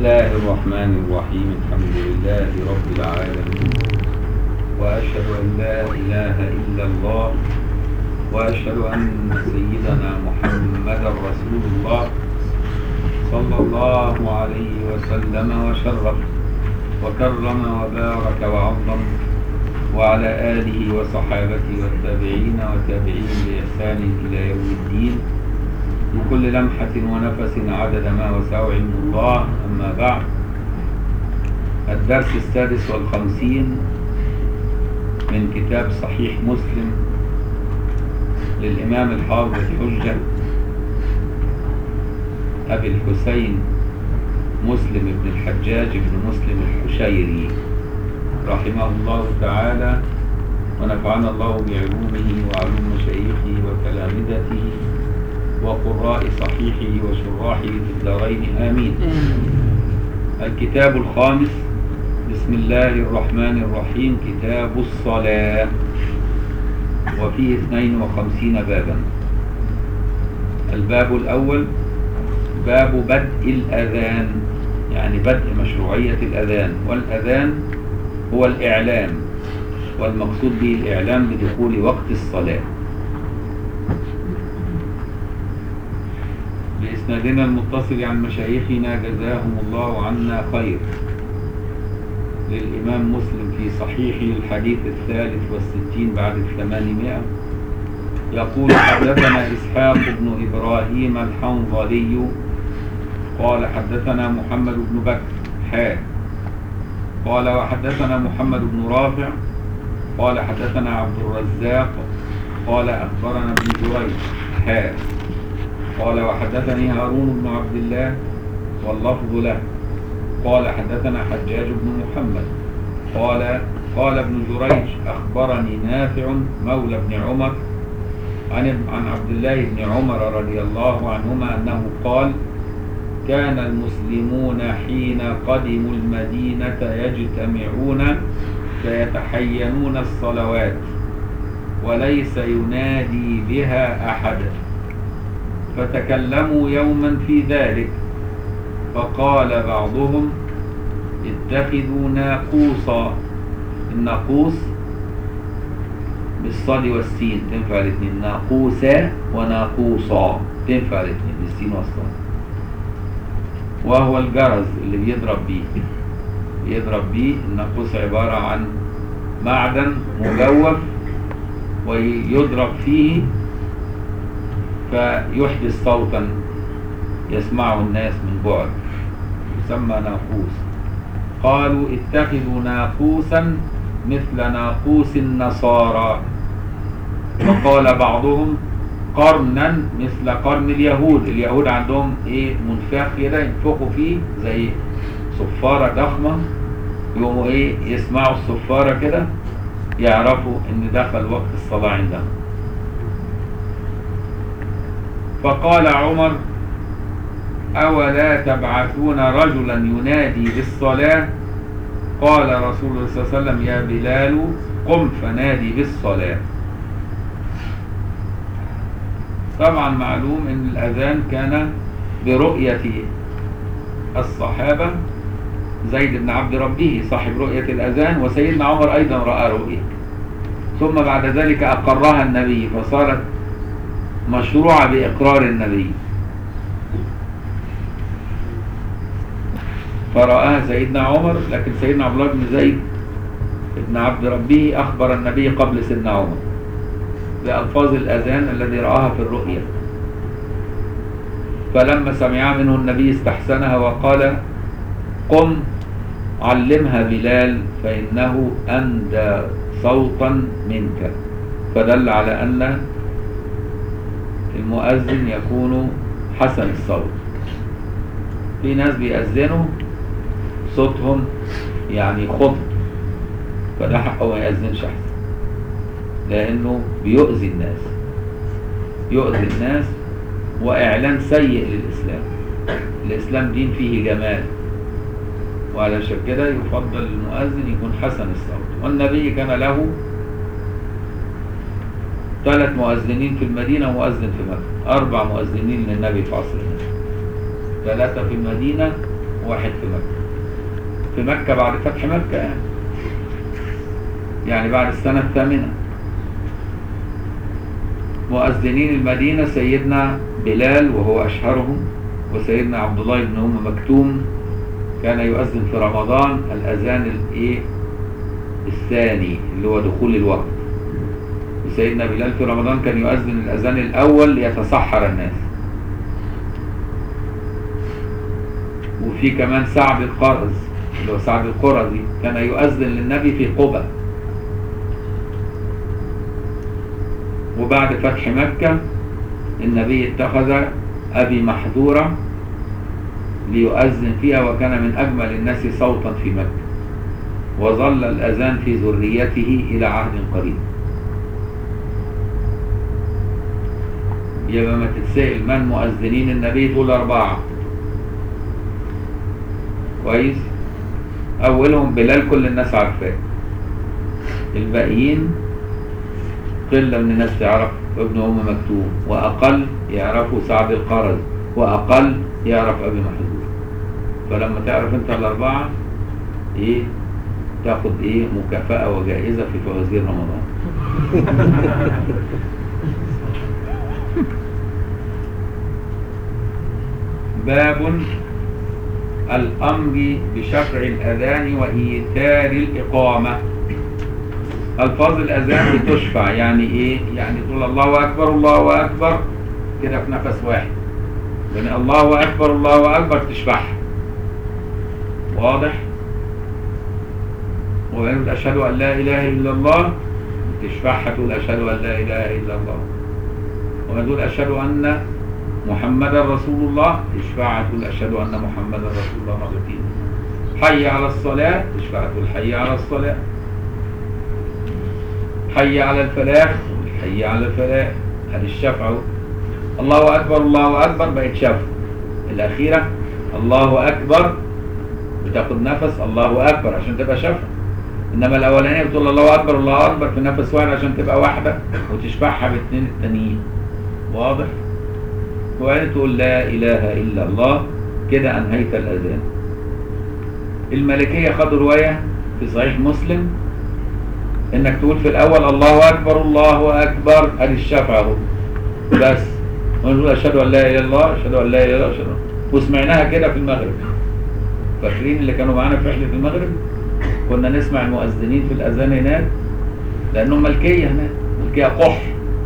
الله الرحمن الرحيم الحمد لله رب العالمين وأشهد أن لا إله إلا الله وأشهد أن سيدنا محمدا رسول الله صلى الله عليه وسلم وشرف وكرم وبارك وعظم وعلى آله وصحابته والتابعين وتابعين بإحسان إلى يوم الدين بكل لمحة ونفس عدد ما وسع علم الله أما بعد الدرس السادس والخمسين من كتاب صحيح مسلم للإمام الحافظ حجة أبي الحسين مسلم بن الحجاج بن مسلم الحشيري رحمه الله تعالى ونفعنا الله بعلومه وعلوم مشايخه وتلامذته وقراء صحيحه وشراحه في الدارين آمين الكتاب الخامس بسم الله الرحمن الرحيم كتاب الصلاة وفيه 52 بابا الباب الأول باب بدء الأذان يعني بدء مشروعية الأذان والأذان هو الإعلام والمقصود به الإعلام بدخول وقت الصلاة بإسنادنا المتصل عن مشايخنا جزاهم الله عنا خير للإمام مسلم في صحيحه الحديث الثالث والستين بعد الثمانمائة يقول حدثنا إسحاق بن إبراهيم الحنظلي قال حدثنا محمد بن بكر حا قال وحدثنا محمد بن رافع قال حدثنا عبد الرزاق قال أخبرنا ابن جريج حا قال وحدثني هارون بن عبد الله واللفظ له قال حدثنا حجاج بن محمد قال قال ابن جريج أخبرني نافع مولى ابن عمر عن عن عبد الله بن عمر رضي الله عنهما أنه قال كان المسلمون حين قدموا المدينة يجتمعون فيتحينون الصلوات وليس ينادي بها أحدا فتكلموا يوما في ذلك فقال بعضهم اتخذوا ناقوسا الناقوس بالصاد والسين تنفع الاثنين ناقوسا وناقوصا تنفع الاثنين بالسين والصاد وهو الجرز اللي بيضرب بيه بيضرب بيه الناقوس عبارة عن معدن مجوف ويضرب فيه فيحدث صوتا يسمعه الناس من بعد يسمى ناقوس قالوا اتخذوا ناقوسا مثل ناقوس النصارى وقال بعضهم قرنا مثل قرن اليهود اليهود عندهم ايه منفاخ كده ينفخوا فيه زي صفارة ضخمة يقوموا ايه يسمعوا الصفارة كده يعرفوا ان دخل وقت الصلاة عندهم فقال عمر أولا تبعثون رجلا ينادي بالصلاة قال رسول الله صلى الله عليه وسلم يا بلال قم فنادي بالصلاة طبعا معلوم ان الاذان كان برؤية الصحابة زيد بن عبد ربه صاحب رؤية الاذان وسيدنا عمر ايضا رأى رؤية ثم بعد ذلك اقرها النبي فصارت مشروعة باقرار النبي فرآها سيدنا عمر لكن سيدنا عبد الله بن زيد بن عبد ربه اخبر النبي قبل سيدنا عمر بألفاظ الأذان الذي رآها في الرؤيا فلما سمع منه النبي استحسنها وقال قم علمها بلال فإنه أندى صوتا منك فدل على أن المؤذن يكون حسن الصوت في ناس بيأذنوا صوتهم يعني خض فده حقه ما يأذنش أحسن لأنه بيؤذي الناس يؤذي الناس وإعلان سيء للإسلام الإسلام دين فيه جمال وعلشان كده يفضل المؤذن يكون حسن الصوت والنبي كان له ثلاث مؤذنين في المدينة ومؤذن في مكة أربع مؤذنين للنبي في عصر النبي ثلاثة في المدينة واحد في مكة في مكة بعد فتح مكة يعني يعني بعد السنة الثامنة مؤذنين المدينة سيدنا بلال وهو أشهرهم وسيدنا عبد الله بن أم مكتوم كان يؤذن في رمضان الأذان الإيه الثاني اللي هو دخول الوقت وسيدنا بلال في رمضان كان يؤذن الأذان الأول ليتصحر الناس وفي كمان سعد القرز اللي هو سعد القرزي كان يؤذن للنبي في قبى وبعد فتح مكة النبي اتخذ أبي محذورة ليؤذن فيها وكان من أجمل الناس صوتا في مكة وظل الأذان في ذريته إلى عهد قريب يبقى ما تتسأل من مؤذنين النبي تقول أربعة كويس أولهم بلال كل الناس عارفاه الباقيين قلة من الناس تعرف ابن أم مكتوم وأقل يعرفوا سعد القرز وأقل يعرف أبي محذور فلما تعرف أنت الأربعة إيه تاخد إيه مكافأة وجائزة في فوازير رمضان باب الأمر بشفع الأذان وإيثار الإقامة ألفاظ الأذان بتشفع يعني إيه؟ يعني تقول الله أكبر الله أكبر كده في نفس واحد يعني الله أكبر الله أكبر تشفعها واضح؟ وبعدين أشهد أن لا إله إلا الله تشفعها تقول أشهد أن لا إله إلا الله وبعدين تقول أشهد أن محمدا رسول الله تشفعها تقول أشهد أن محمدا رسول الله مرتين حي على الصلاة تشفعها تقول حي على الصلاة حي على الفلاح حي على الفلاح هذه الشفع الله أكبر الله أكبر بقت شفع الأخيرة الله أكبر بتاخد نفس الله أكبر عشان تبقى شفع إنما الأولانية بتقول الله أكبر الله أكبر في نفس واحد عشان تبقى واحدة وتشفعها باثنين التانيين واضح؟ وبعدين تقول لا إله إلا الله كده أنهيت الأذان الملكية خدوا رواية في صحيح مسلم انك تقول في الاول الله اكبر الله اكبر ادي الشفع اهو بس ونقول اشهد ان لا اله الا الله اشهد ان لا اله الا الله اشهد وسمعناها كده في المغرب فاكرين اللي كانوا معانا في رحله المغرب كنا نسمع المؤذنين في الاذان هناك لانهم ملكيه هناك ملكيه قح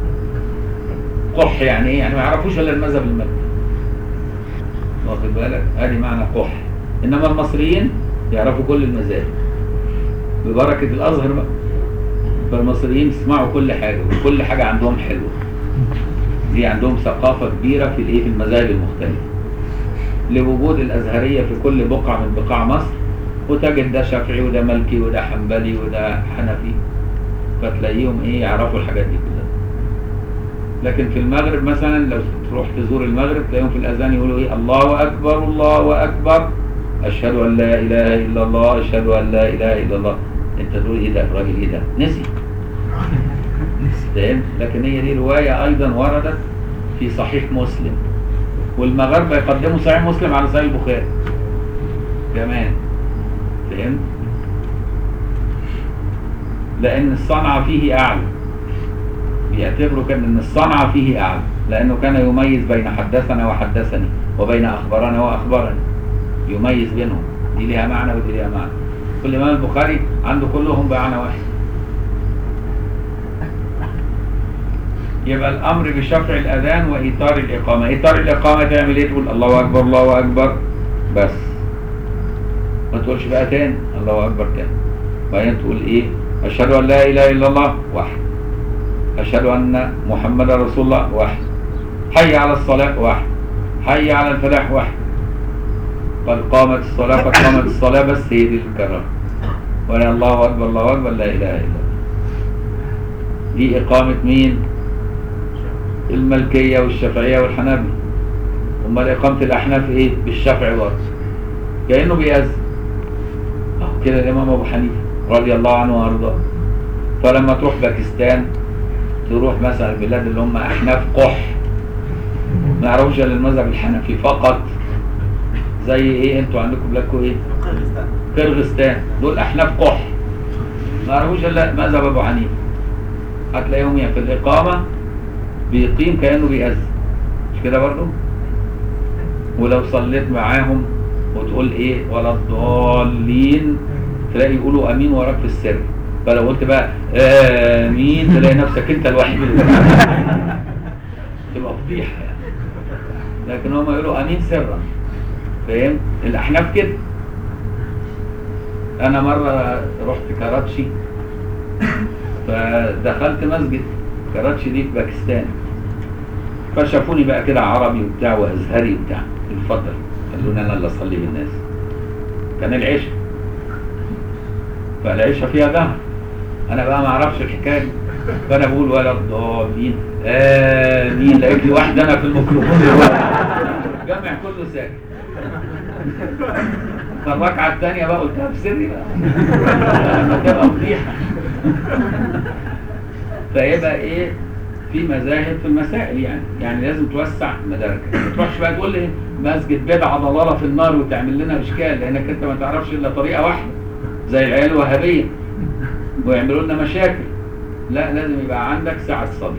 قح يعني ايه يعني ما يعرفوش الا المذهب المالكي واخد بالك ادي معنى قح انما المصريين يعرفوا كل المذاهب ببركه الازهر بقى فالمصريين يسمعوا كل حاجة وكل حاجة عندهم حلوة دي عندهم ثقافة كبيرة في الايه في المذاهب المختلفة لوجود الأزهرية في كل بقعة من بقاع مصر وتجد ده شافعي وده مالكي وده حنبلي وده حنفي فتلاقيهم ايه يعرفوا الحاجات دي كلها لكن في المغرب مثلا لو تروح تزور المغرب تلاقيهم في الأذان يقولوا ايه الله أكبر الله أكبر أشهد أن لا إله إلا الله أشهد أن لا إله إلا الله انت تقول ايه ده الراجل ايه ده نسي فاهم لكن هي دي روايه ايضا وردت في صحيح مسلم والمغاربه يقدموا صحيح مسلم على صحيح البخاري كمان فهمت لان الصنعه فيه اعلى بيعتبروا كان ان الصنعه فيه اعلى لانه كان يميز بين حدثنا وحدثني وبين اخبرنا واخبرني يميز بينهم دي ليها معنى ودي ليها معنى كل امام البخاري عنده كلهم بمعنى واحد يبقى الامر بشفع الاذان وايثار الاقامه ايثار الاقامه تعمل ايه تقول الله اكبر الله اكبر بس ما تقولش بقى تاني الله اكبر تاني بعدين تقول ايه اشهد ان لا اله الا الله واحد اشهد ان محمدا رسول الله واحد حي على الصلاه واحد حي على الفلاح واحد قد قامت الصلاة قد قامت الصلاة بس هي دي الكرامة ولا الله أكبر الله أكبر لا إله إلا الله دي إقامة مين؟ الملكية والشافعية والحنابلة أمال إقامة الأحناف إيه؟ بالشفع برضه كأنه بيأذن أهو كده الإمام أبو حنيفة رضي الله عنه وأرضاه فلما تروح باكستان تروح مثلا البلاد اللي هم أحناف قح ما يعرفوش إلا المذهب الحنفي فقط زي ايه انتوا عندكم بلادكم ايه قرغستان كرغستان دول احناف قح ما يعرفوش الا مذهب ابو حنيفه هتلاقيهم يعني في الاقامه بيقيم كانه بيأذن مش كده برضو ولو صليت معاهم وتقول ايه ولا الضالين تلاقي يقولوا امين وراك في السر فلو قلت بقى امين تلاقي نفسك انت الوحيد اللي تبقى فضيحه يعني لكن هم يقولوا امين سرا فاهم الاحناف كده انا مره رحت كراتشي فدخلت مسجد كراتشي دي في باكستان فشافوني بقى كده عربي وبتاع وازهري وبتاع اتفضل خلوني انا اللي اصلي بالناس كان العشاء فالعشاء فيها جهر انا بقى ما اعرفش الحكايه دي فانا بقول ولا الضالين امين لقيت لي واحد انا في الميكروفون الجامع كله ساكت فالركعه الثانيه بقى قلتها بسري بقى لما تبقى فضيحه فيبقى ايه في مذاهب في المسائل يعني يعني لازم توسع مداركك ما تروحش بقى تقول لي مسجد بدعه ضلاله في النار وتعمل لنا اشكال لانك انت ما تعرفش الا طريقه واحده زي العيال الوهابيه ويعملوا لنا مشاكل لا لازم يبقى عندك سعه صدر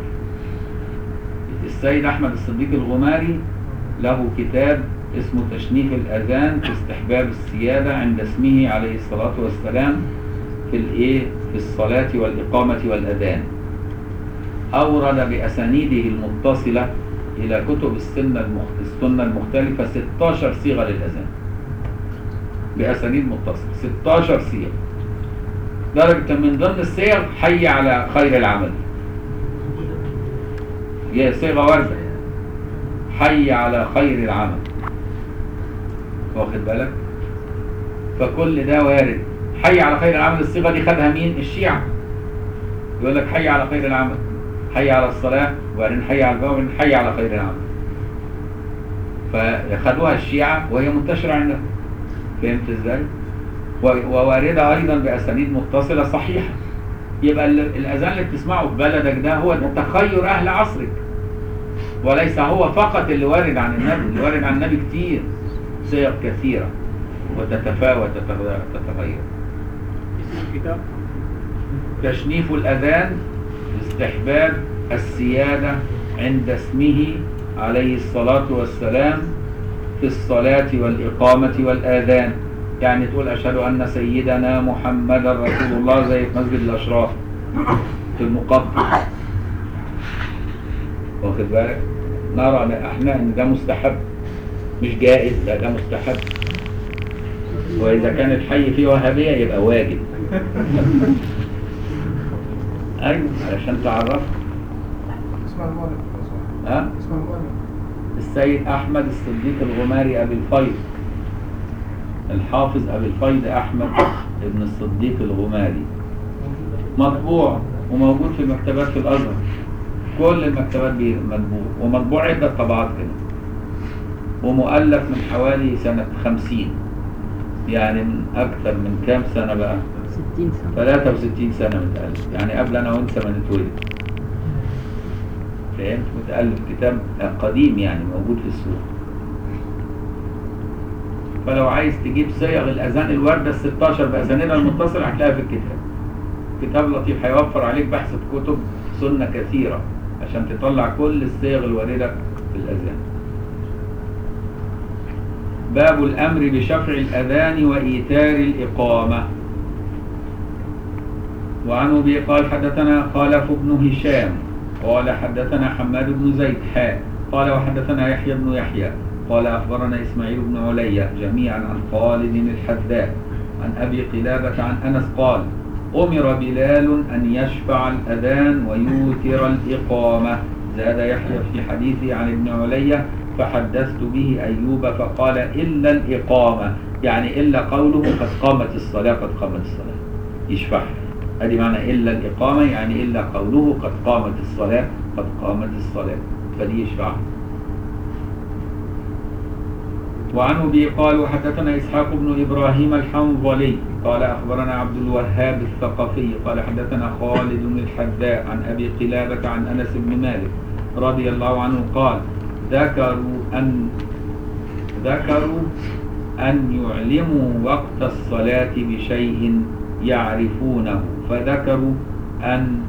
السيد احمد الصديق الغماري له كتاب اسمه تشنيف الاذان في استحباب السياده عند اسمه عليه الصلاه والسلام في الايه في الصلاه والاقامه والاذان أورد بأسانيده المتصلة إلى كتب السنة المخ- السنة المختلفة 16 صيغة للأذان بأسانيد متصلة 16 صيغة درجة من ضمن الصيغ حي على خير العمل هي صيغة واردة حي على خير العمل واخد بالك فكل ده وارد حي على خير العمل الصيغة دي خدها مين الشيعة يقول لك حي على خير العمل حي على الصلاة وبعدين حي على الباب وبعدين حي على خير العمل فخدوها الشيعة وهي منتشرة عندهم فهمت ازاي؟ و- وواردة أيضا بأسانيد متصلة صحيحة يبقى ال- الأذان اللي بتسمعه في بلدك ده هو ده تخير أهل عصرك وليس هو فقط اللي وارد عن النبي اللي وارد عن النبي كتير صيغ كثيرة وتتفاوت وتتغير تتغير اسم الكتاب تشنيف الأذان استحباب السيادة عند اسمه عليه الصلاة والسلام في الصلاة والإقامة والآذان يعني تقول أشهد أن سيدنا محمدا رسول الله زي في مسجد الأشراف في المقبل واخد بالك نرى إن احنا ان ده مستحب مش جائز لا ده مستحب واذا كان الحي فيه وهابيه يبقى واجب ايوه علشان تعرف اسمع المؤلف لو سمحت. ها اسمع المؤلف السيد احمد الصديق الغماري ابي الفيض الحافظ ابي الفيض احمد ابن الصديق الغماري مطبوع وموجود في المكتبات في الازهر كل المكتبات دي مطبوع ومطبوع عده طبعات كده ومؤلف من حوالي سنة خمسين يعني من أكثر من كام سنة بقى 60 سنة 63 سنة متألف يعني قبل أنا وأنت ما نتولد فهمت متألف كتاب قديم يعني موجود في السوق فلو عايز تجيب صيغ الأذان الواردة ال 16 بأذاننا المتصلة هتلاقيها في الكتاب كتاب لطيف هيوفر عليك بحث كتب سنة كثيرة عشان تطلع كل الصيغ الواردة في الأذان باب الأمر بشفع الأذان وإيتار الإقامة وعن أبي قال حدثنا خالف بن هشام قال حدثنا حماد بن زيد حاء قال وحدثنا يحيى بن يحيى قال أخبرنا إسماعيل بن علي جميعا عن خالد الحذاء عن أبي قلابة عن أنس قال أمر بلال أن يشفع الأذان ويوتر الإقامة زاد يحيى في حديثه عن ابن علي فحدثت به أيوب فقال إلا الإقامة يعني إلا قوله قد قامت الصلاة قد قامت الصلاة يشفعها ادي معنى الا الاقامه يعني الا قوله قد قامت الصلاه قد قامت الصلاه فدي يشفعها وعن ابي قال وحدثنا اسحاق بن ابراهيم الحنظلي قال اخبرنا عبد الوهاب الثقفي قال حدثنا خالد الحذاء عن ابي قلابه عن انس بن مالك رضي الله عنه قال ذكروا ان ذكروا أن يعلموا وقت الصلاة بشيء يعرفونه فذكروا أن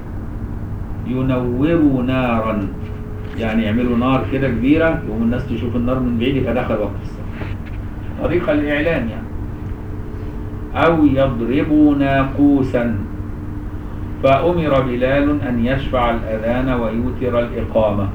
ينوروا نارا يعني يعملوا نار كده كبيرة يقوم الناس تشوف النار من بعيد فدخل وقت الصلاة طريقة الإعلان يعني أو يضربوا ناقوسا فأمر بلال أن يشفع الأذان ويوتر الإقامة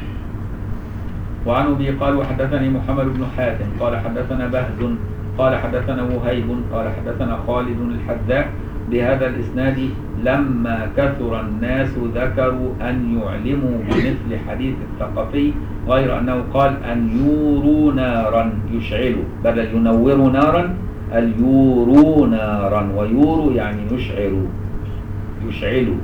وعن أبي قال وحدثني محمد بن حاتم قال حدثنا بهز قال حدثنا وهيب قال حدثنا خالد الحذاء بهذا الإسناد لما كثر الناس ذكروا أن يعلموا بمثل حديث الثقفي غير أنه قال أن يوروا نارا يشعلوا بدل ينوروا نارا اليوروا نارا ويوروا يعني يشعلوا يشعلوا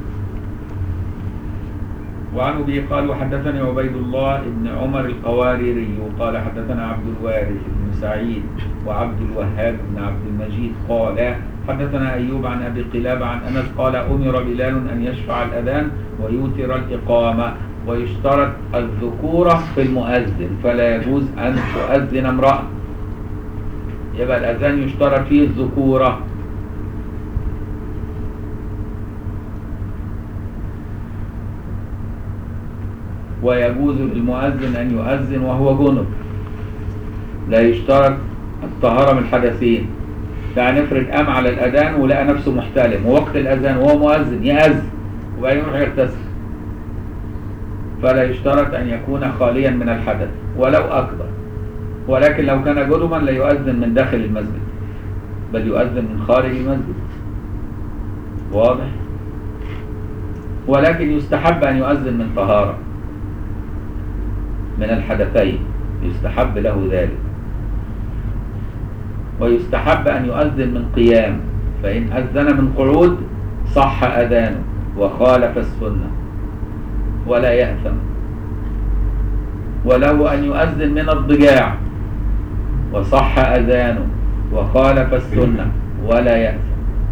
وعن ابي قال وحدثني عبيد الله بن عمر القواريري قال حدثنا عبد الوارث بن سعيد وعبد الوهاب بن عبد المجيد قال حدثنا ايوب عن ابي قلابه عن انس قال امر بلال ان يشفع الاذان ويوتر الاقامه ويشترط الذكوره في المؤذن فلا يجوز ان تؤذن امراه يبقى الاذان يشترط فيه الذكوره ويجوز للمؤذن أن يؤذن وهو جنب لا يشترط الطهارة من الحدثين يعني نفرض قام على الأذان ولقى نفسه محتلم ووقت الأذان وهو مؤذن يأذن وبعدين يروح يغتسل فلا يشترط أن يكون خاليا من الحدث ولو أكبر ولكن لو كان جنبا لا يؤذن من داخل المسجد بل يؤذن من خارج المسجد واضح ولكن يستحب أن يؤذن من طهارة من الحدثين يستحب له ذلك ويستحب أن يؤذن من قيام فإن أذن من قعود صح أذانه وخالف السنة ولا يأثم ولو أن يؤذن من الضجاع وصح أذانه وخالف السنة ولا يأثم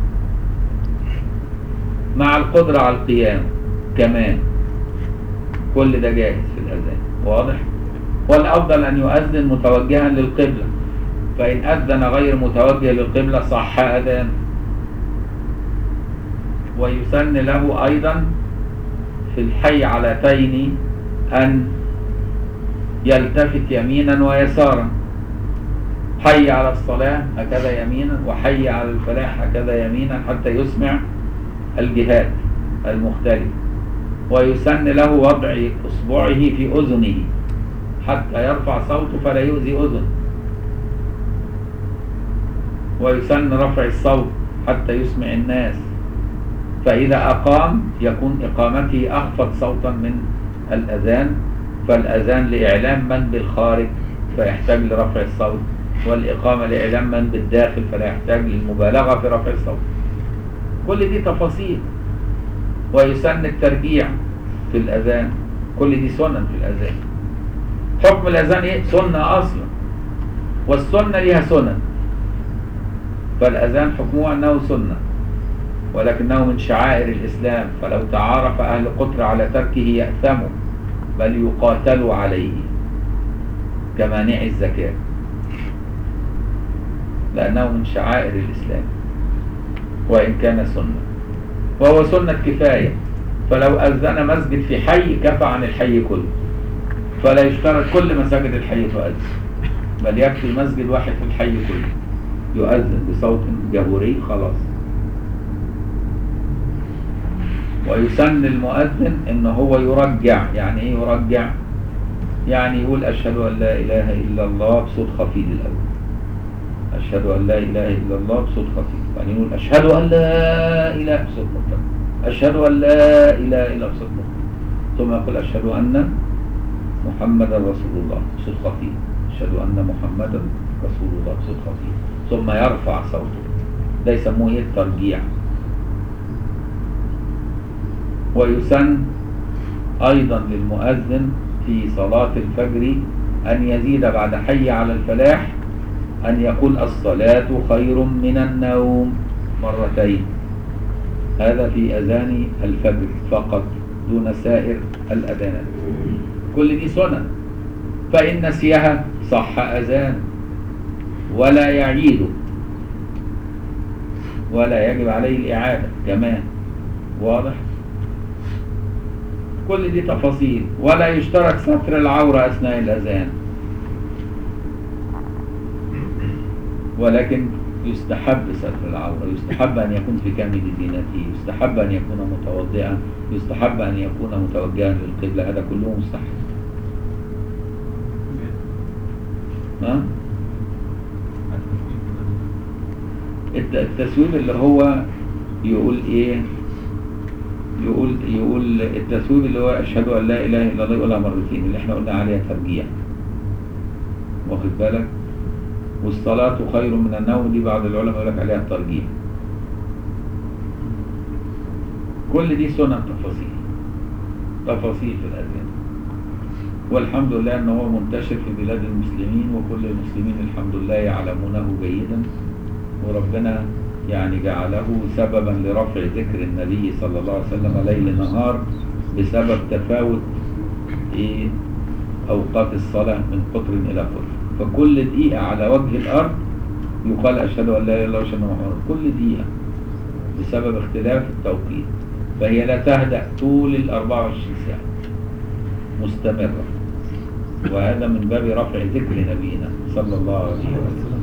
مع القدرة على القيام كمان كل ده جائز في الأذان واضح والأفضل أن يؤذن متوجها للقبلة فإن أذن غير متوجه للقبلة صح أذان ويسن له أيضا في الحي علتين أن يلتفت يمينا ويسارا حي على الصلاة هكذا يمينا وحي على الفلاح هكذا يمينا حتى يسمع الجهات المختلفة ويسن له وضع إصبعه في أذنه حتى يرفع صوته فلا يؤذي أذن ويسن رفع الصوت حتى يسمع الناس فإذا أقام يكون إقامته أخفض صوتا من الأذان فالأذان لإعلام من بالخارج فيحتاج لرفع الصوت والإقامة لإعلام من بالداخل فلا يحتاج للمبالغة في رفع الصوت كل دي تفاصيل ويسن الترجيع في الأذان كل دي سنن في الأذان حكم الأذان إيه؟ سنة أصلا والسنة ليها سنن فالأذان حكمه أنه سنة ولكنه من شعائر الإسلام فلو تعارف أهل قطر على تركه يأثموا بل يقاتلوا عليه كمانع الزكاة لأنه من شعائر الإسلام وإن كان سنة وهو سنة كفاية فلو أذن مسجد في حي كفى عن الحي كله فلا يشترط كل مساجد الحي تؤذن بل يكفي مسجد واحد في الحي كله يؤذن بصوت جهوري خلاص ويسن المؤذن ان هو يرجع يعني ايه يرجع يعني يقول اشهد ان لا اله الا الله بصوت خفيف الاول اشهد ان لا اله الا الله بصوت خفيف يعني يقول اشهد ان لا اله بصوت مرتفع اشهد ان لا اله الا بصوت مرتفع ثم يقول اشهد ان محمدا رسول الله بصوت خفيف اشهد ان محمدا رسول الله بصوت خفيف ثم يرفع صوته ده يسموه ايه الترجيع ويسن أيضا للمؤذن في صلاة الفجر أن يزيد بعد حي على الفلاح أن يقول الصلاة خير من النوم مرتين هذا في أذان الفجر فقط دون سائر الأذانات كل دي سنن فإن نسيها صح أذان ولا يعيده ولا يجب عليه الإعادة كمان واضح كل دي تفاصيل ولا يشترط ستر العورة أثناء الأذان ولكن يستحب ستر العورة يستحب أن يكون في كامل زينته يستحب أن يكون متوضئا يستحب أن يكون متوجها للقبلة هذا كله مستحب ها؟ الت- التسويب اللي هو يقول ايه يقول يقول التسويب اللي هو اشهد ان لا اله الا الله يقولها مرتين اللي احنا قلنا عليها ترجيع واخد بالك والصلاة خير من النوم دي بعض العلماء يقول لك عليها الترجيح كل دي سنن تفاصيل تفاصيل في الأذان والحمد لله أنه هو منتشر في بلاد المسلمين وكل المسلمين الحمد لله يعلمونه جيدا وربنا يعني جعله سببا لرفع ذكر النبي صلى الله عليه وسلم ليل نهار بسبب تفاوت إيه أوقات الصلاة من قطر إلى قطر فكل دقيقة على وجه الأرض يقال أشهد أن لا إله إلا الله وأشهد أن محمدا كل دقيقة بسبب اختلاف التوقيت فهي لا تهدأ طول ال 24 ساعة مستمرة وهذا من باب رفع ذكر نبينا صلى الله عليه وسلم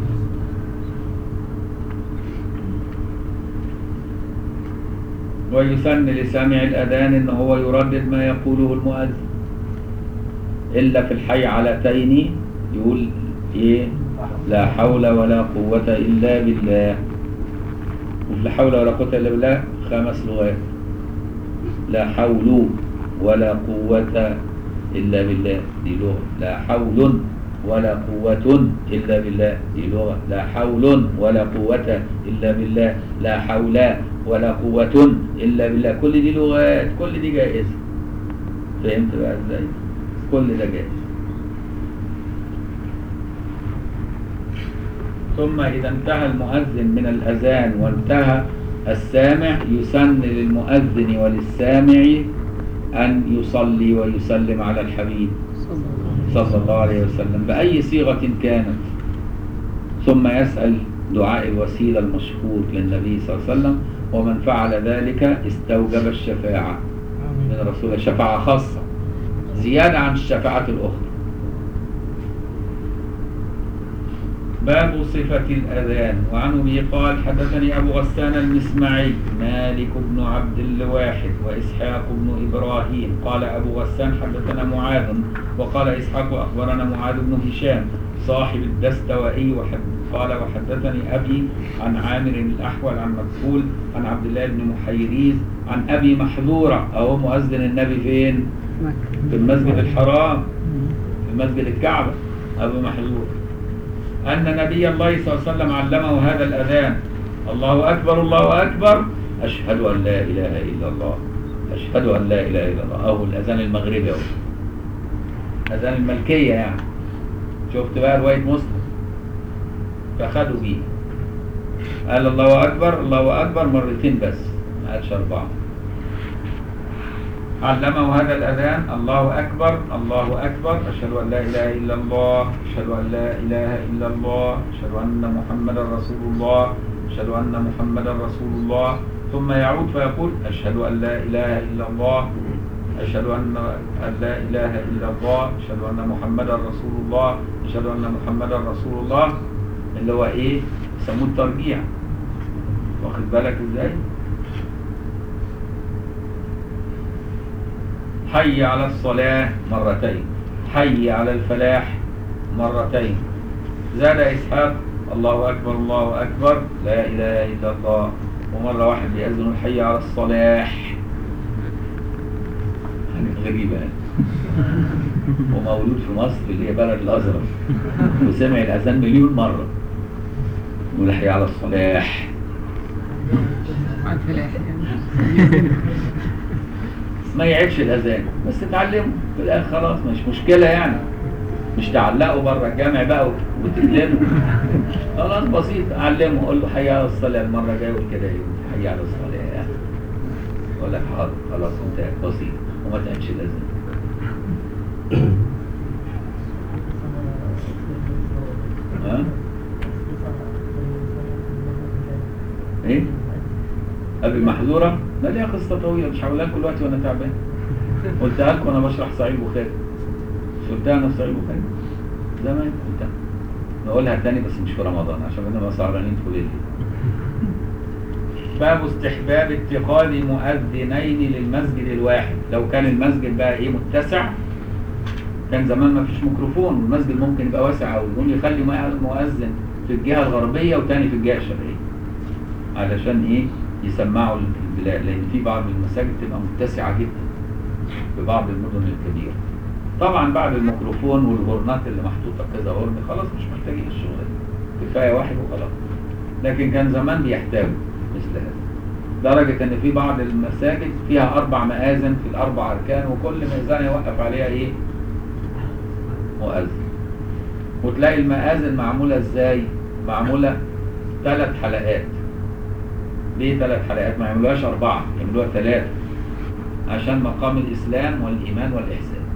ويسن لسامع الأذان إن هو يردد ما يقوله المؤذن إلا في الحي علتين يقول إيه لا حول ولا قوة إلا بالله وفي لا حول ولا قوة إلا بالله خمس لغات لا حول ولا قوة إلا بالله دي لغة لا حول ولا قوة إلا بالله دي لغة لا حول ولا قوة إلا بالله لا حول ولا قوة إلا بالله كل دي لغات كل دي جائزة فهمت بقى ازاي؟ كل ده جائز ثم إذا انتهى المؤذن من الأذان وانتهى السامع يسن للمؤذن وللسامع أن يصلي ويسلم على الحبيب صلى الله عليه وسلم بأي صيغة كانت ثم يسأل دعاء الوسيلة المشهور للنبي صلى الله عليه وسلم ومن فعل ذلك استوجب الشفاعة من رسول الله شفاعة خاصة زيادة عن الشفاعة الأخرى باب صفة الأذان وعن أبي قال حدثني أبو غسان المسمعي مالك بن عبد الواحد وإسحاق بن إبراهيم قال أبو غسان حدثنا معاذ وقال إسحاق أخبرنا معاذ بن هشام صاحب الدستوائي وحد قال وحدثني أبي عن عامر الأحول عن مكحول عن عبد الله بن محيريز عن أبي محذورة أهو مؤذن النبي فين؟ في المسجد الحرام في مسجد الكعبة أبو محذور أن نبي الله صلى الله عليه وسلم علمه هذا الأذان الله أكبر الله أكبر أشهد أن لا إله إلا الله أشهد أن لا إله إلا الله أهو الأذان المغربي أهو أذان الملكية يعني شفت بقى رواية مسلم فخدوا بيه قال الله أكبر الله أكبر مرتين بس ما قالش أربعة علمه هذا الأذان الله أكبر الله أكبر أشهد أن لا إله إلا الله أشهد أن لا إله إلا الله أشهد أن محمدا رسول الله أشهد أن محمدا رسول الله ثم يعود فيقول أشهد أن لا إله إلا الله أشهد أن أن لا إله إلا الله أشهد أن محمدا رسول الله أشهد أن محمدا رسول الله اللي هو إيه يسموه الترجيع واخد بالك إزاي؟ حي على الصلاة مرتين حي على الفلاح مرتين زاد إسحاق الله أكبر الله أكبر لا إله إلا الله ومرة واحد بيأذن الحي على الصلاح حاجة غريبة يعني. ومولود في مصر اللي هي بلد الأزرق وسمع الأذان مليون مرة يقول حي على الصلاح على الفلاح يعني ما يعيبش الاذان بس اتعلموا في الاخر خلاص مش مشكله يعني مش تعلقوا بره الجامع بقى وتقلبوا خلاص بسيط علمه قول له حي على الصلاه المره الجايه قول كده يقول حي على الصلاه يقول لك حاضر خلاص انت بسيط وما تعينش الاذان ها محظورة ما ليها قصة طويلة مش هقولها لكم دلوقتي وانا تعبان قلتها لكم وانا بشرح صحيح البخاري مش قلتها انا في صحيح البخاري زمان قلتها نقولها تاني بس مش في رمضان عشان احنا سهرانين طول الليل باب استحباب اتخاذ مؤذنين للمسجد الواحد لو كان المسجد بقى ايه متسع كان زمان ما فيش ميكروفون والمسجد ممكن يبقى واسع قوي يقوم يخلي مؤذن في الجهه الغربيه وتاني في الجهه الشرقيه علشان ايه يسمعوا البلاد لان في بعض المساجد تبقى متسعه جدا في بعض المدن الكبيره طبعا بعد الميكروفون والهورنات اللي محطوطه كذا هورن خلاص مش محتاجين الشغل ده كفايه واحد وخلاص لكن كان زمان بيحتاجوا مثل هذا درجة ان في بعض المساجد فيها اربع مآذن في الاربع اركان وكل ميزان يوقف عليها ايه مؤذن وتلاقي المآذن معمولة ازاي معمولة ثلاث حلقات ليه ثلاث حلقات ما يعملوهاش اربعة يعملوها ثلاثة عشان مقام الاسلام والايمان والاحسان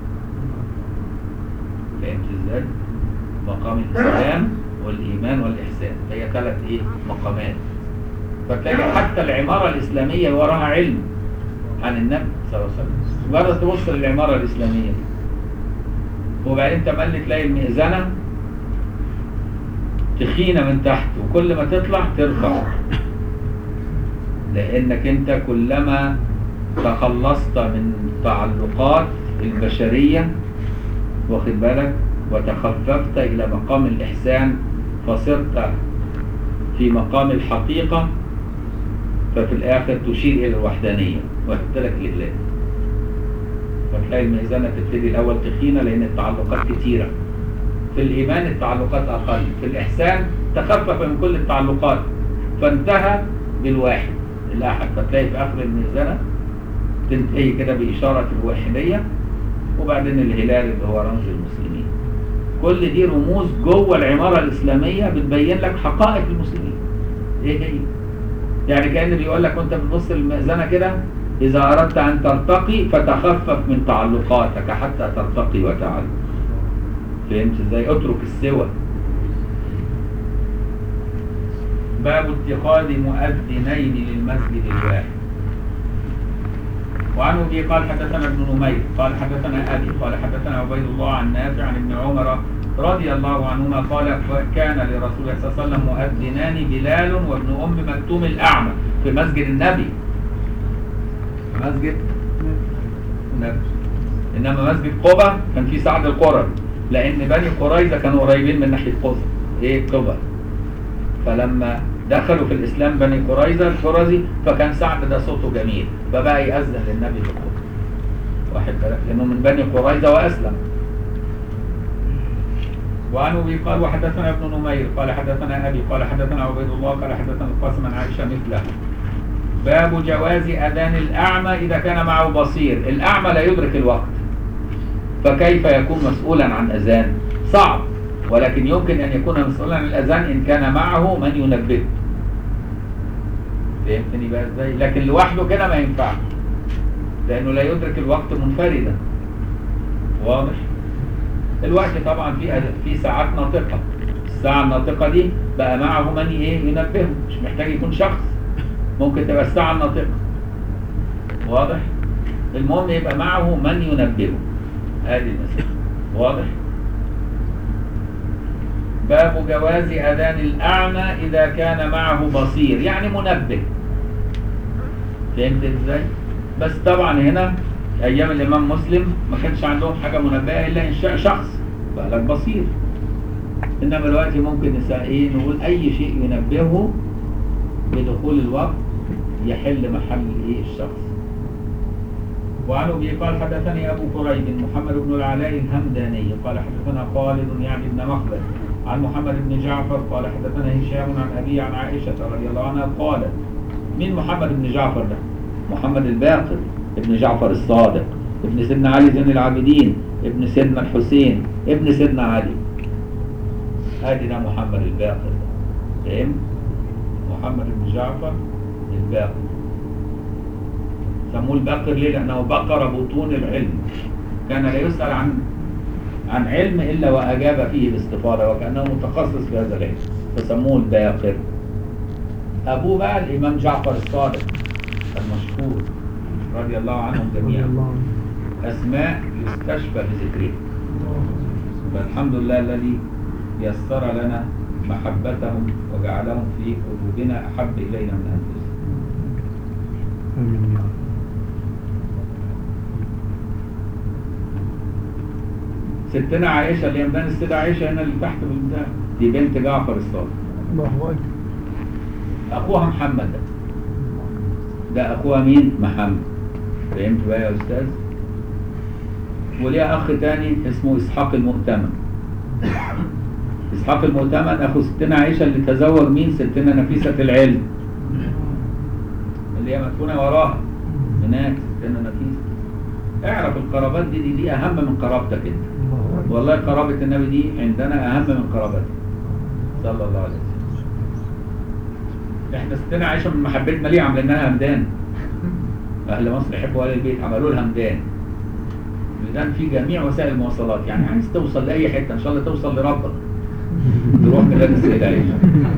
فهمت ازاي مقام الاسلام والايمان والاحسان هي ثلاث ايه مقامات فتلاقي حتى العمارة الإسلامية وراها علم عن النبي صلى الله عليه وسلم مجرد تبص للعمارة الإسلامية وبعدين تملي تلاقي المئذنة تخينة من تحت وكل ما تطلع ترفع لأنك أنت كلما تخلصت من تعلقات البشرية واخد بالك وتخففت إلى مقام الإحسان فصرت في مقام الحقيقة ففي الآخر تشير إلى الوحدانية وتلك الإله فتلاقي الميزانة تبتدي الأول تخينة لأن التعلقات كتيرة في الإيمان التعلقات أقل في الإحسان تخفف من كل التعلقات فانتهى بالواحد الأحد فتلاقي في آخر الميزانة تنتهي كده بإشارة الوحدية وبعدين الهلال اللي هو رمز المسلمين كل دي رموز جوه العمارة الإسلامية بتبين لك حقائق المسلمين إيه هي؟ يعني كأن بيقول لك وأنت بتبص للمئذنة كده إذا أردت أن ترتقي فتخفف من تعلقاتك حتى ترتقي وتعلق فهمت إزاي؟ اترك السوى باب اتخاذ مؤذنين للمسجد الواحد وعن ابي قال حدثنا ابن نمير قال حدثنا ابي قال حدثنا عبيد الله عن نافع عن ابن عمر رضي الله عنهما قال كان لرسول الله صلى الله عليه وسلم مؤذنان بلال وابن ام مكتوم الاعمى في مسجد النبي في مسجد النبي انما مسجد قبة كان في سعد القرى لان بني قريظه كانوا قريبين من ناحيه قبة ايه قبة فلما دخلوا في الإسلام بني قريظة القرزي فكان سعد ده صوته جميل فبقى يأذن للنبي في القدس واحد بالك لأنه من بني قريظة وأسلم وعن أبي قال وحدثنا ابن نمير قال حدثنا أبي قال حدثنا عبيد الله قال حدثنا القاسم عن عائشة مثله باب جواز أذان الأعمى إذا كان معه بصير الأعمى لا يدرك الوقت فكيف يكون مسؤولا عن أذان صعب ولكن يمكن أن يكون مسؤولا عن الأذان إن كان معه من ينبهه فهمتني بقى ازاي لكن لوحده كده ما ينفعش لأنه لا يدرك الوقت منفردا واضح الوقت طبعا في في ساعات ناطقة الساعة الناطقة دي بقى معه من ايه ينبهه مش محتاج يكون شخص ممكن تبقى الساعة الناطقة واضح المهم يبقى معه من ينبهه هذه المسألة واضح باب جواز أذان الأعمى إذا كان معه بصير يعني منبه فهمت ازاي؟ بس طبعا هنا أيام الإمام مسلم ما كانش عندهم حاجة منبهة إلا إنشاء شخص بقى لك بصير إنما دلوقتي ممكن نساء إيه نقول أي شيء ينبهه بدخول الوقت يحل محل إيه الشخص وعن ابي قال حدثني ابو كريب محمد بن العلاء الهمداني قال حدثنا خالد يعني بن مخلد عن محمد بن جعفر قال حدثنا هشام عن ابي عن عائشه رضي الله عنها قالت مين محمد بن جعفر ده؟ محمد الباقر ابن جعفر الصادق ابن سيدنا علي زين العابدين ابن سيدنا الحسين ابن سيدنا علي ادي ده محمد الباقر فهم؟ محمد بن جعفر الباقر سموه الباقر ليه؟ لأنه بقر بطون العلم كان لا يسأل عن عن علم إلا وأجاب فيه باستفاضة وكأنه متخصص في هذا العلم فسموه الباقر أبوه بقى الإمام جعفر الصادق مشهور رضي الله عنهم رضي جميعا الله عنه أسماء يستشفى بذكرها فالحمد لله الذي يسر لنا محبتهم وجعلهم في قلوبنا أحب إلينا من أنفسنا آمين يا رب ستنا عائشة اللي يمدان السيدة عائشة هنا اللي تحت بالبتاع دي بنت جعفر الصادق الله أكبر أخوها محمد ده ده أخوها مين؟ محمد فهمت بقى يا أستاذ؟ وليها أخ تاني اسمه إسحاق المؤتمن إسحاق المؤتمن أخو ستنا عائشة اللي تزوج مين؟ ستنا نفيسة العلم اللي هي مدفونة وراها هناك ستنا نفيسة اعرف القرابات دي دي, دي أهم من قرابتك أنت الله أكبر والله قرابة النبي دي عندنا أهم من قرابته صلى الله عليه وسلم احنا ستنا عايشة من محبتنا ليه عاملين لها همدان أهل مصر يحبوا أهل البيت عملوا لها همدان ميدان في جميع وسائل المواصلات يعني عايز توصل لأي حتة إن شاء الله توصل لربك تروح ميدان السيدة عايشة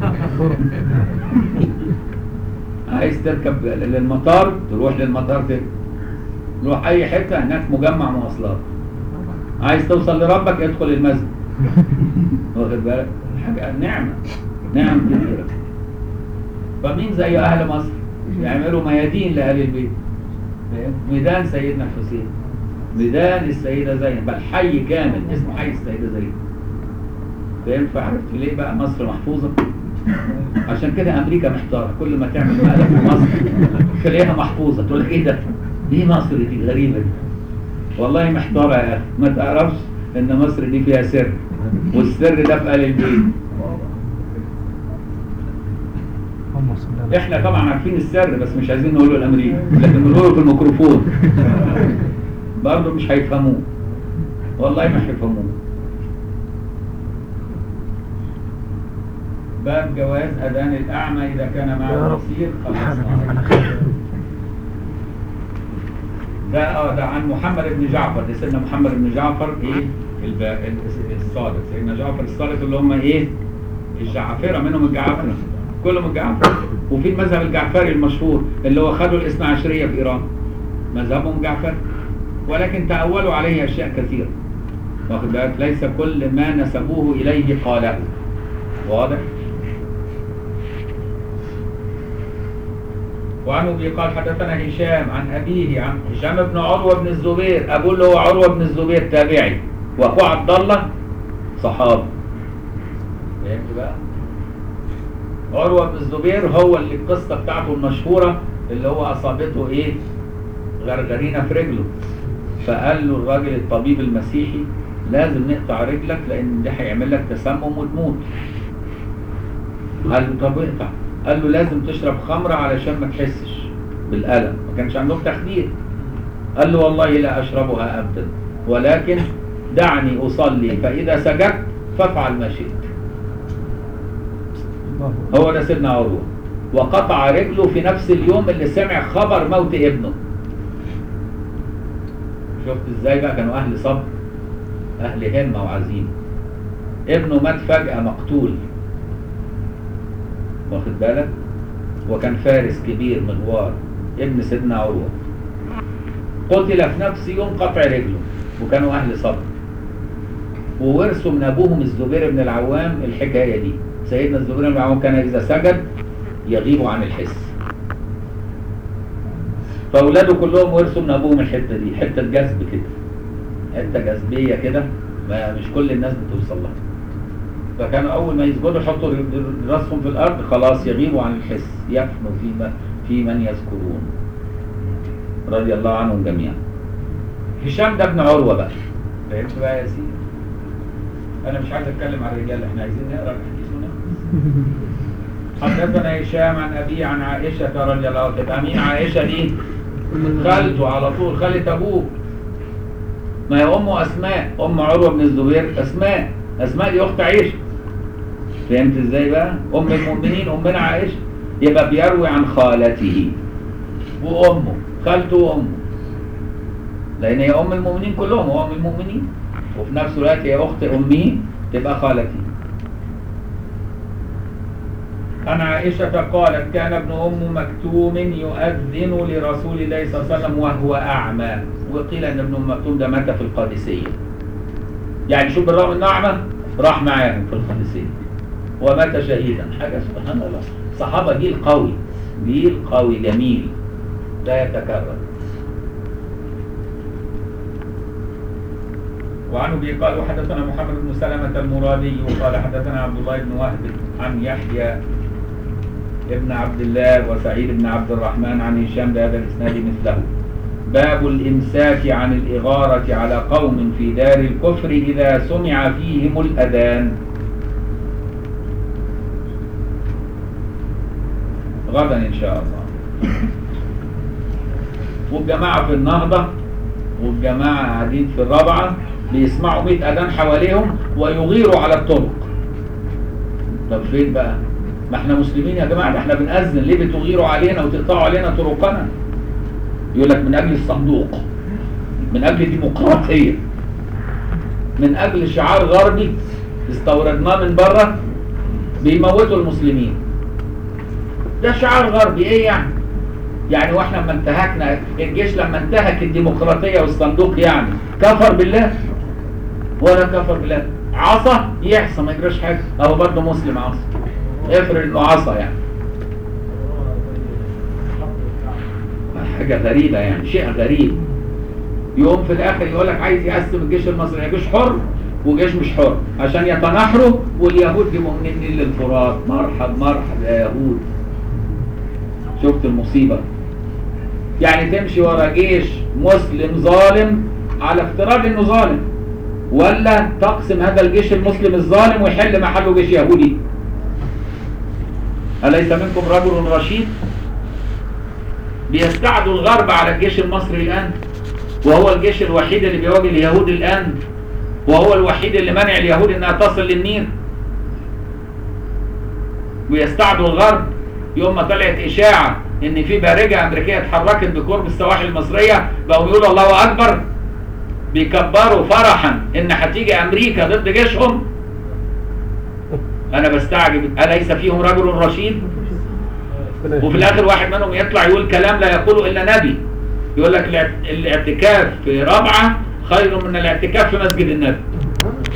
عايز تركب للمطار تروح للمطار كده تروح أي حتة هناك مجمع مواصلات عايز توصل لربك ادخل المسجد واخد بالك حاجه نعمه نعم كبيره فمين زي اهل مصر يعملوا ميادين لاهل البيت فاهم؟ ميدان سيدنا الحسين ميدان السيده زينب بل حي كامل اسمه حي السيده زينب فاهم فعرفت ليه بقى مصر محفوظه عشان كده امريكا محتاره كل ما تعمل مقلب في مصر تلاقيها محفوظه تقول لك ايه ده ايه مصر دي غريبه دي والله محتارة يا أخي ما تعرفش إن مصر دي فيها سر والسر ده في آل البيت اللهم صل على إحنا طبعا عارفين السر بس مش عايزين نقوله لأمريكا لكن بنقوله في الميكروفون برضه مش هيفهموه والله ما هيفهموه باب جواز أذان الأعمى إذا كان يا معه رب بصير حرم خلاص على خير ده اه ده عن محمد بن جعفر ده سيدنا محمد بن جعفر ايه الب... ال- الصادق سيدنا جعفر الصادق اللي هم ايه الجعافرة منهم الجعافرة كلهم الجعافرة وفي المذهب الجعفري المشهور اللي هو خدوا الاثنى عشرية في ايران مذهبهم جعفري ولكن تأولوا عليه اشياء كثيرة واخد بالك ليس كل ما نسبوه اليه قاله واضح وعن ابي قال حدثنا هشام عن ابيه عن هشام بن عروه بن الزبير ابوه اللي هو عروه بن الزبير تابعي واخوه عبد الله صحابي فهمت بقى عروه بن الزبير هو اللي القصه بتاعته المشهوره اللي هو اصابته ايه غرغرينه في رجله فقال له الراجل الطبيب المسيحي لازم نقطع رجلك لان ده هيعمل لك تسمم وتموت قال له طب اقطع قال له لازم تشرب خمرة علشان ما تحسش بالألم ما كانش عندهم تخدير قال له والله لا أشربها أبدا ولكن دعني أصلي فإذا سجدت فافعل ما شئت الله هو ده سيدنا عروة وقطع رجله في نفس اليوم اللي سمع خبر موت ابنه شفت ازاي بقى كانوا أهل صبر أهل همة وعزيمة ابنه مات فجأة مقتول واخد بالك وكان فارس كبير مغوار ابن سيدنا عروة قتل في نفس يوم قطع رجله وكانوا أهل صبر وورثوا من أبوهم الزبير بن العوام الحكاية دي سيدنا الزبير بن العوام كان إذا سجد يغيب عن الحس فأولاده كلهم ورثوا من أبوهم الحتة دي حتة جذب كده حتة جذبية كده ما مش كل الناس بتوصل لها فكانوا اول ما يسجدوا يحطوا راسهم في الارض خلاص يغيبوا عن الحس يفنوا في ما في من يذكرون رضي الله عنهم جميعا هشام ده ابن عروه بقى فهمت بقى يا سيدي انا مش عايز اتكلم عن الرجال احنا عايزين نقرا الحديث ونخلص حدثنا هشام عن ابي عن عائشه رضي الله عنها تبقى مين عائشه دي خالته على طول خالة ابوه ما هي امه اسماء ام عروه بن الزبير اسماء اسماء دي اخت عائشه فهمت ازاي بقى ام المؤمنين امنا عائشه يبقى بيروي عن خالته وامه خالته وامه لان هي ام المؤمنين كلهم هو ام المؤمنين وفي نفس الوقت هي اخت امه تبقى خالتي عن عائشة قالت كان ابن أم مكتوم يؤذن لرسول الله صلى الله عليه وسلم وهو أعمى وقيل أن ابن أم مكتوم ده مات في القادسية يعني شوف بالرغم أنه أعمى راح معاهم في القادسية ومات شهيدا حاجة سبحان الله صحابة جيل قوي جيل قوي جميل لا يتكرر وعن ابي قال وحدثنا محمد بن سلمة المرادي قال حدثنا عبد الله بن وهب عن يحيى ابن عبد الله وسعيد بن عبد الرحمن عن هشام بهذا الاسناد مثله باب الامساك عن الاغارة على قوم في دار الكفر اذا سمع فيهم الاذان غدا ان شاء الله والجماعة في النهضة والجماعة قاعدين في الرابعة بيسمعوا 100 أذان حواليهم ويغيروا على الطرق طب فين بقى؟ ما احنا مسلمين يا جماعة ده احنا بنأذن ليه بتغيروا علينا وتقطعوا علينا طرقنا؟ يقول لك من أجل الصندوق من أجل الديمقراطية من أجل شعار غربي استوردناه من بره بيموتوا المسلمين ده شعار غربي ايه يعني؟ يعني واحنا لما انتهكنا الجيش لما انتهك الديمقراطية والصندوق يعني كفر بالله ولا كفر بالله عصى يحصى ما يجراش حاجة هو برضه مسلم عصى افرض انه عصى يعني حاجة غريبة يعني شيء غريب يقوم في الاخر يقول لك عايز يقسم الجيش المصري جيش حر وجيش مش حر عشان يتنحروا واليهود يبقوا من النيل للفرات مرحب مرحب يا يهود شفت المصيبة يعني تمشي ورا جيش مسلم ظالم على افتراض انه ظالم ولا تقسم هذا الجيش المسلم الظالم ويحل محله جيش يهودي أليس منكم رجل رشيد بيستعدوا الغرب على الجيش المصري الآن وهو الجيش الوحيد اللي بيواجه اليهود الآن وهو الوحيد اللي منع اليهود انها تصل للنيل ويستعدوا الغرب يوم ما طلعت اشاعه ان في بارجه امريكيه اتحركت بقرب السواحل المصريه بقوا يقولوا الله اكبر بيكبروا فرحا ان هتيجي امريكا ضد جيشهم انا بستعجب اليس فيهم رجل رشيد وفي الاخر واحد منهم يطلع يقول كلام لا يقوله الا نبي يقول لك الاعت- الاعتكاف في رابعه خير من الاعتكاف في مسجد النبي